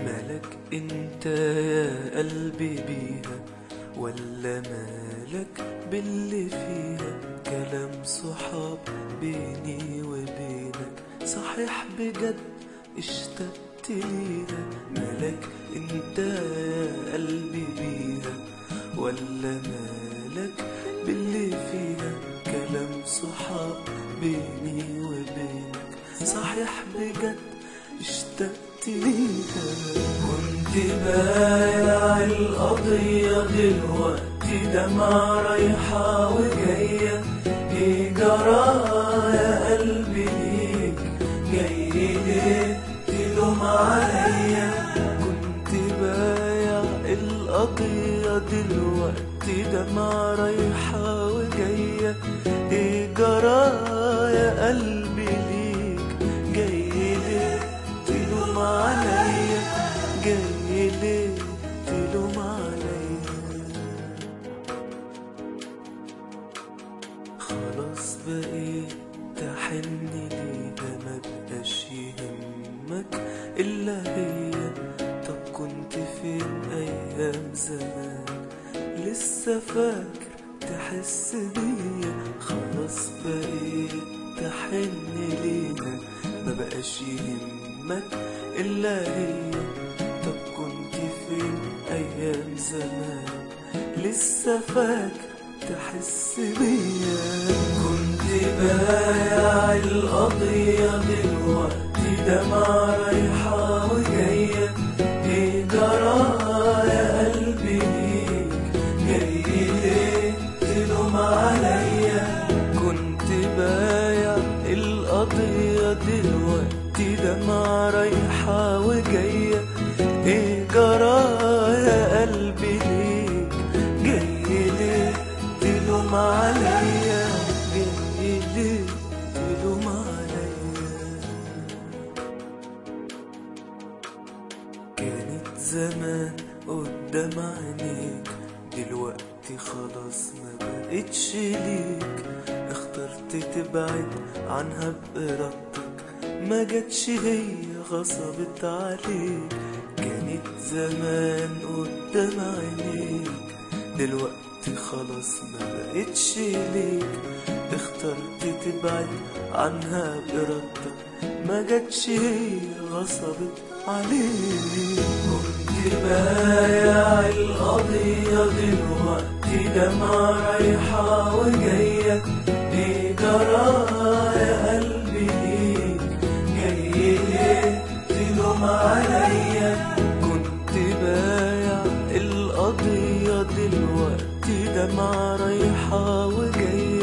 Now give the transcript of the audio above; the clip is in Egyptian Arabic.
مالك انت يا قلبي بيها ولا مالك باللي فيها كلام صحاب بيني وبينك صحيح بجد اشتقت ليها مالك انت يا قلبي بيها ولا مالك باللي فيها كلام صحاب بيني وبينك صحيح بجد اشتقت ليها كنت بايع القضية دلوقتي دمعة رايحة وجاية ايه جرى يا قلبي ليك جاي ليه تلوم عليا كنت بايع القضية دلوقتي دمعة رايحة وجاية ايه جرى يا قلبي ليك جاي ليه تلوم عليا جاي ليه تلوم عليا خلاص بقيت تحن ليها ما بقاش يهمك الا هي طب كنت فين ايام زمان لسه فاكر تحس بيا خلاص بقيت تحن ليها ما بقاش يهمك الا هي طب كنت فين ايام زمان لسه فاكر تحس بيا كنت بايع القضية دلوقتي دمعة رايحة وجاية ايه جرى يا قلبي ليك جاي ليه تلوم عليا كنت بايع القضية دلوقتي دمعة رايحة وجاية ايه جرى يا قلبي ليك جاي ليه تلوم عليا جاي ليه تلوم عليا كانت زمان قدام عينيك دلوقتي خلاص ما بقتش ليك اخترت تبعد عنها بإرادتك ما جاتش هي غصبت عليك كانت زمان قدام عينيك دلوقتي خلاص ما بقتش ليك اخترت تبعد عنها بإرادتك ما جاتش هي غصبت عليك كنت بايع القضية دلوقتي دمعة رايحة وجاية ايه جرى يا قلبي ليك جاي ليه تلوم عليا كنت بايع القضية دلوقتي دمعة رايحة وجاية